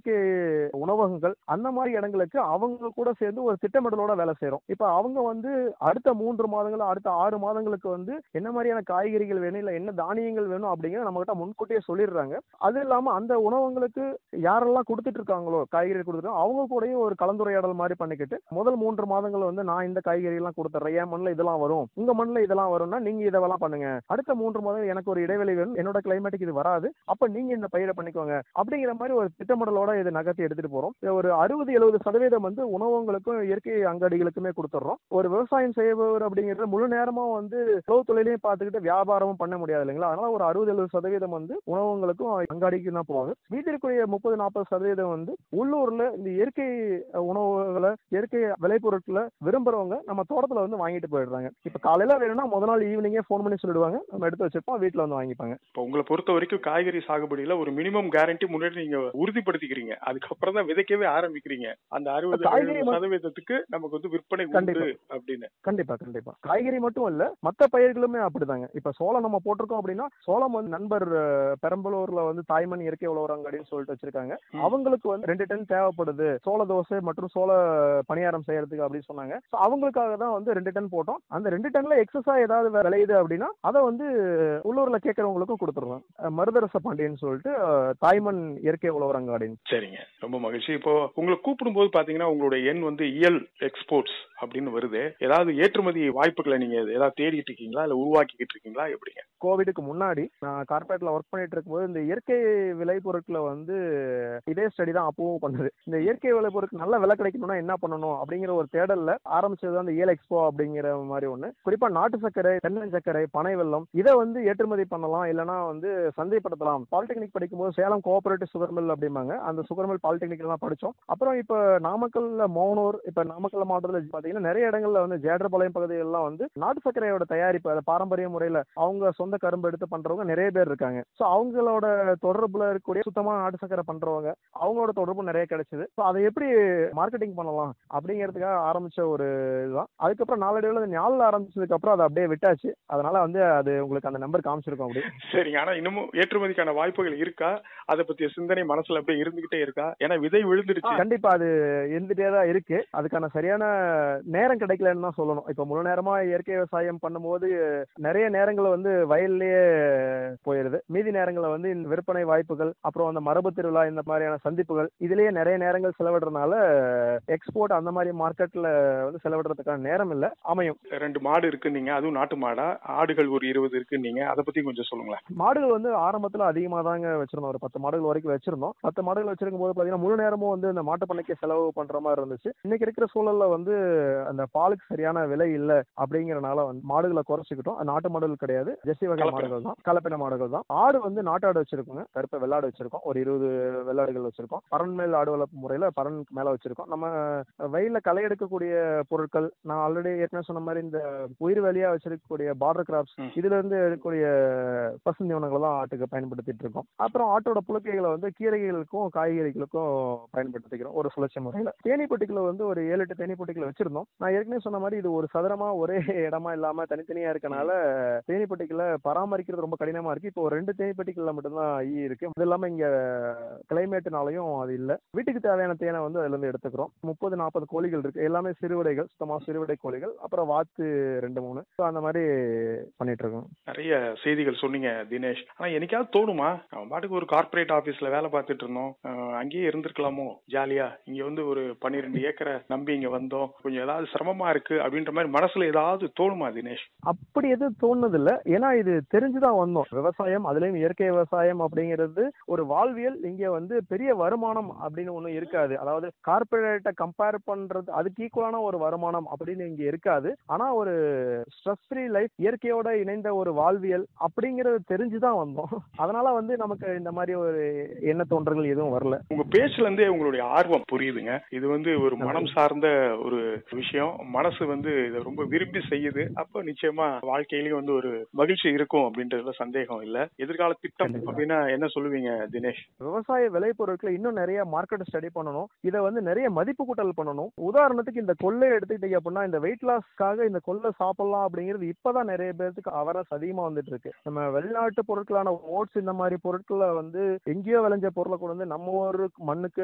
இயற்கை உணவகங்கள் அந்த மாதிரி இடங்களுக்கு அவங்க கூட சேர்ந்து ஒரு திட்டமிடலோட வேலை செய்றோம் இப்ப அவங்க வந்து அடுத்த மூன்று மாதங்கள் அடுத்த ஆறு மாதங்களுக்கு வந்து என்ன மாதிரியான காய்கறிகள் வேணும் இல்ல என்ன தானியங்கள் வேணும் அப்படிங்கறத நம்ம கிட்ட முன்கூட்டியே சொல்லிடுறாங்க அது இல்லாம அந்த உணவங்களுக்கு யாரெல்லாம் கொடுத்துட்டு இருக்காங்களோ காய்கறி கொடுத்துருக்காங்க அவங்க கூடயும் ஒரு கலந்துரையாடல் மாதிரி பண்ணிக்கிட்டு முதல் மூன்று மாதங்கள் வந்து நான் இந்த காய்கறி எல்லாம் கொடுத்துட்றேன் என் மண்ணில் இதெல்லாம் வரும் உங்க மண்ணில் இதெல்லாம் வரும்னா நீங்க இதெல்லாம் பண்ணுங்க அடுத்த மூன்று மாதம் எனக்கு ஒரு இடைவெளி வேணும் என்னோட கிளைமேட்டுக்கு இது வராது அப்ப நீங்க இந்த பயிரை பண்ணிக்கோங்க அப்படிங்கிற மாதிரி ஒரு திட்டமிடலோட இதை நகர்த்தி எடுத்துட்டு போறோம் இது ஒரு அறுபது எழுபது சதவீதம் வந்து உணவகங்களுக்கும் இயற்கை அங்காடிகளுக்குமே கொடுத்துட்றோம் ஒரு விவசாயம் செய்பவர் அப்படிங்கிறது முழு நேரமா வந்து உழவு தொழிலையும் பார்த்துக்கிட்டு வியாபாரமும் பண்ண முடியாது இல்லைங்களா அதனால ஒரு அறுபது எழுபது சதவீதம் வந்து உணவகங்களுக்கும் அங்காடிக்கும் தான் போவாங்க மீதி இருக்கக்கூடிய முப்பது நாற்பது சதவீதம் வந்து உள்ளூர்ல இந்த இயற்கை உணவுகளை இயற்கை விளைபொருட்களை விரும்புறவங்க நம்ம தோட்டத்துல வந்து வாங்கிட்டு போயிடுறாங்க இப்ப காலையில வேணும்னா முத நாள் ஈவினிங்கே ஃபோன் பண்ணி சொல்லிடுவாங்க நம்ம எடுத்து வச்சிருப்போம் வீட்டுல வந்து வாங்கிப்பாங்க இப்போ உங்களை பொறுத்த வரைக்கும் காய்கறி சாகுபடியில ஒரு மினிமம் கேரண்டி முன்னாடி நீங்க உறுதிப்படுத்திக்கிறீங்க அதுக்கப்புறம் தான் விதைக்கவே ஆரம்பிக்கிறீங்க அந்த அறுபது காய்கறி ம- சதவீதத்துக்கு நமக்கு வந்து விற்பனை உண்டு கண்டிப்பா. அப்படின்னு கண்டிப்பா கண்டிப்பா காய்கறி மட்டும் இல்ல மத்த பயிர்களுமே அப்படிதாங்க இப்ப சோளம் நம்ம போட்டிருக்கோம் அப்படின்னா சோளம் வந்து நண்பர் அஹ், பெரம்பலூர்ல வந்து தாய்மண் இயற்கை உழவர் அங்காடின்னு சொல்லிட்டு வச்சிருக்காங்க ம். அவங்களுக்கு வந்து ரெண்டு டன் தேவைப்படுது சோள தோசை மற்றும் சோள பணியாரம் செய்யறதுக்கு அப்படின்னு சொன்னாங்க So அவங்களுக்காக தான் வந்து ரெண்டு டன் போட்டோம் அந்த ரெண்டு டன்ல எக்ஸஸா ஏதாவது வே- விளையுது அப்படின்னா அதை வந்து உள்ளூர்ல கேட்கறவங்களுக்கும் கொடுத்துருவோம் அஹ், மருதரச பாண்டியன்னு சொல்லிட்டு அஹ், தாய்மண் இயற்கை உழவர் அங்காடின்னு சரிங்க ரொம்ப மகிழ்ச்சி இப்போ உங்களை கூப்பிடும்போது பாத்தீங்கன்னா உங்களுடைய எண் வந்து இயல் எக்ஸ்போர்ட்ஸ் அப்படின்னு வருது ஏதாவது ஏற்றுமதி வாய்ப்புகளை நீங்க ஏதாவது தேடிட்டு இருக்கீங்களா இல்ல உருவாக்கிக்கிட்டு இருக்கீங்களா எப்படிங்க கோவிடுக்கு முன்னாடி நான் கார்பரேட்ல ஒர்க் பண்ணிட்டு இருக்கும்போது இந்த இயற்கை விளைபொருட்களை வந்து இதே ஸ்டடி தான் அப்பவும் பண்ணது இந்த இயற்கை விளைபொருட்கள் நல்ல விலை கிடைக்கணும்னா என்ன பண்ணணும் அப்படிங்கிற ஒரு தேடல்ல ஆரம்பிச்சது அந்த ஏல் எக்ஸ்போ அப்படிங்கிற மாதிரி ஒண்ணு குறிப்பா நாட்டு சர்க்கரை தென்னஞ்சக்கரை பனை வெல்லம் இதை வந்து ஏற்றுமதி பண்ணலாம் இல்லைன்னா வந்து சந்தைப்படுத்தலாம் பாலிடெக்னிக் படிக்கும்போது சேலம் கோஆபரேட்டிவ் சுகர் மில் அப்படிம்பாங்க அந்த சுகர் மில் பாலிடெக்னிக் எல்லாம் படிச்சோம் அப்புறம் இப்ப நாமக்கல்ல மோனூர் இப்ப நாமக்கல் மாவட்டத்தில் பாத்தீங்கன்னா நிறைய இடங்கள்ல வந்து ஜேடர்பாளையம் பகுதிகளெல்லாம் வந்து நாட்டு சர்க்கரையோட தயாரிப்பு அதை பாரம்பரிய முறையில அவங்க சொந்த கரும்பு எடுத்து பண்றவங்க நிறைய பேர் இருக்காங்க ஸோ அவங்களோட தொடர்புல இருக்கக்கூடிய சுத்தமான நாட்டு சர்க்கரை பண்றவங்க அவங்களோட தொடர்பு நிறைய கிடைச்சது ஸோ அதை எப்படி மார்க்கெட்டிங் பண்ணலாம் அப்படிங்கிறதுக்காக ஆரம்பிச்ச ஒரு இதுதான் அதுக்கப்புறம் நாளடைவில் அது ஞாலில் ஆரம்பிச்சதுக்கு அப்புறம் அதை அப்படியே விட்டாச்சு அதனால வந்து அது உங்களுக்கு அந்த நம்பர் காமிச்சிருக்கோம் அப்படி சரிங்க ஆனா இன்னமும் ஏற்றுமதிக்கான வாய்ப்புகள் இருக்கா அதை பத்திய சிந்தனை மனசுல அப்படியே இருந்துகிட்டே இருக்கா ஏன்னா விதை விழுந்துருச்சு கண்டிப்பா அது இருந்துட்டே தான் இருக்கு அதுக்கான சரியான நேரம் கிடைக்கலன்னு தான் சொல்லணும் இப்ப முழு நேரமா இயற்கை விவசாயம் பண்ணும்போது நிறைய நேரங்கள் வந்து வயல்லயே போயிருது மீதி நேரங்களில் வந்து இந்த விற்பனை வாய்ப்புகள் அப்புறம் அந்த மரபு திருவிழா இந்த மாதிரியான சந்திப்புகள் இதுலயே நிறைய நேரங்கள் செலவிடுறதுனால எக்ஸ்போர்ட் அந்த மாதிரி மார்க்கெட்ல வந்து செலவிடுறதுக்கான நேரம் இல்ல அமையும் ரெண்டு மாடு இருக்குன்னீங்க அதுவும் நாட்டு மாடா ஆடுகள் ஒரு இருபது இருக்குன்னீங்க அதை பத்தி கொஞ்சம் சொல்லுங்களேன் மாடுகள் வந்து ஆரம்பத்துல அதிகமா தாங்க வச்சிருந்தோம் ஒரு பத்து மாடுகள் வரைக்கும் வச்சிருந்தோம் பத்து மாடுகள் வச்சிருக்கும் போது பாத்தீங்கன்னா முழு நேரமும் வந்து இந்த மாட்டு பண்ணைக்கு செலவு பண்ற மாதிரி இருந்துச்சு இன்னைக்கு இருக்கிற சூழல்ல வந்து அந்த பாலுக்கு சரியான விலை இல்ல அப்படிங்கறனால வந்து மாடுகளை குறைச்சிக்கிட்டோம் அது நாட்டு மாடுகள் கிடையாது ஜெர்சி வகை கலப்பின. மாடுகள் தான் கலப்பின மாடுகள் தான் ஆடு வந்து நாட்டாடு வச்சிருக்கோங்க கருப்பு வெள்ளாடு வச்சிருக்கோம் ஒரு இருபது வெள்ளாடுகள் வச்சிருக்கோம் பரன் மேல் ஆடு வளர்ப்பு முறையில பரனுக்கு மேல வச்சிருக்கோம் நம்ம வெயில்ல களை எடுக்கக்கூடிய பொருட்கள் நான் ஆல்ரெடி ஏற்கனவே சொன்ன மாதிரி இந்த உயிர் வேலியா வச்சிருக்கக்கூடிய பார்டர் கிராப்ஸ் ம். இதுல இருந்து எடுக்கக்கூடிய பசுந்தீவனங்களை தான் ஆட்டுக்கு பயன்படுத்திட்டு இருக்கோம் அப்புறம் ஆட்டோட புழுக்கைகளை வந்து கீரைகளுக்கும் காய்கறிகளுக்கும் பயன்படுத்திக்கிறோம் ஒரு சுழற்சி முறையில தேனீப்பட்டிகளை வந்து ஒரு ஏழு எட்டு தேனீப்பட்டிகளை வச்சிருந்தோம் நான் ஏற்கனவே சொன்ன மாதிரி இது ஒரு சதுரமா ஒரே இடமா இல்லாம தனித்தனியா இருக்கனால தேனீப்பட்டிகளை பராமரிக்கிறது ரொம்ப கடினமா இருக்கு இப்போ ஒரு ரெண்டு தேனீப்பட்டிகள்ல மட்டும்தான் ஈ இருக்கு அது இல்லாம இங்க கிளைமேட்னாலையும் அது இல்ல வீட்டுக்கு தேவையான தேனை வந்து அதுல இருந்து எடுத்துக்கிறோம் முப்பது நாற்பது கோழிகள் இருக்கு எல்லாமே சிறுவிடைகள் சுத்தமா சிறுவிடை கோழிகள் அப்புறம் வாத்து ரெண்டு மூணு So அந்த மாதிரி பண்ணிட்டு இருக்கோம் நிறைய செய்திகள் சொன்னீங்க தினேஷ் ஆனா என்னைக்காவது தோணுமா நம்ம பாட்டுக்கு ஒரு கார்ப்பரேட் ஆபீஸ்ல வேலை பார்த்துட்டு இருந்தோம் அஹ் அங்கேயே இருந்திருக்கலாமோ ஜாலியா இங்க வந்து ஒரு பன்னிரெண்டு ஏக்கரை நம்பி இங்க வந்தோம் கொஞ்சம் ஏதாவது சிரமமா இருக்கு அப்படின்ற மாதிரி மனசுல ஏதாவது தோணுமா தினேஷ் அப்படி எதுவும் தோணுது இல்ல ஏன்னா இது தெரிஞ்சுதான் வந்தோம் விவசாயம் அதுலயும் இயற்கை விவசாயம் அப்படிங்கிறது ஒரு வாழ்வியல் இங்க வந்து பெரிய வருமானம் அப்படின்னு ஒண்ணும் இருக்காது அதாவது கார்பரேட்டை கம்பேர் பண்றது அதுக்கு ஈக்குவலான ஒரு வருமானம் அப்படின்னு இங்க இருக்காது ஆனா ஒரு ஸ்ட்ரெஸ் ஃப்ரீ லைஃப் இயற்கையோட இணைந்த ஒரு வாழ்வியல் அப்படிங்கறது தெரிஞ்சுதான் வந்தோம் அதனால வந்து நமக்கு இந்த மாதிரி ஒரு எண்ண தோன்றல்கள் எதுவும் வரல உங்க பேச்சுல இருந்தே உங்களுடைய ஆர்வம் புரியுதுங்க இது வந்து ஒரு மனம் சார்ந்த ஒரு விஷயம் மனசு வந்து இதை ரொம்ப விரும்பி செய்யுது அப்ப நிச்சயமா வாழ்க்கையிலயும் வந்து ஒரு மகிழ்ச்சி இருக்கும் அப்படின்றதுல சந்தேகம் இல்ல எதிர்கால திட்டம் கண்டிப்பா. அப்படின்னா என்ன சொல்லுவீங்க தினேஷ் விவசாய விளைபொருட்களை இன்னும் நிறைய மார்க்கெட் ஸ்டடி பண்ணணும் இதை வந்து நிறைய மதிப்பு கூட்டல் பண்ணணும் உதாரணத்துக்கு இந்த கொள்ளை எடுத்துக்கிட்டீங்க அப்படின்னா இந்த வெயிட் லாஸ்க்காக இந்த கொள்ளை சாப்பிடலாம் அப்படிங்கிறது இப்பதான் நிறைய பேருக்கு அவரஸ் அதிகமா வந்துட்டு இருக்கு நம்ம வெளிநாட்டு பொருட்களான ஓட்ஸ் இந்த மாதிரி பொருட்களை வந்து எங்கேயோ விளைஞ்ச பொருளை கொண்டு வந்து நம்ம ஒரு மண்ணுக்கு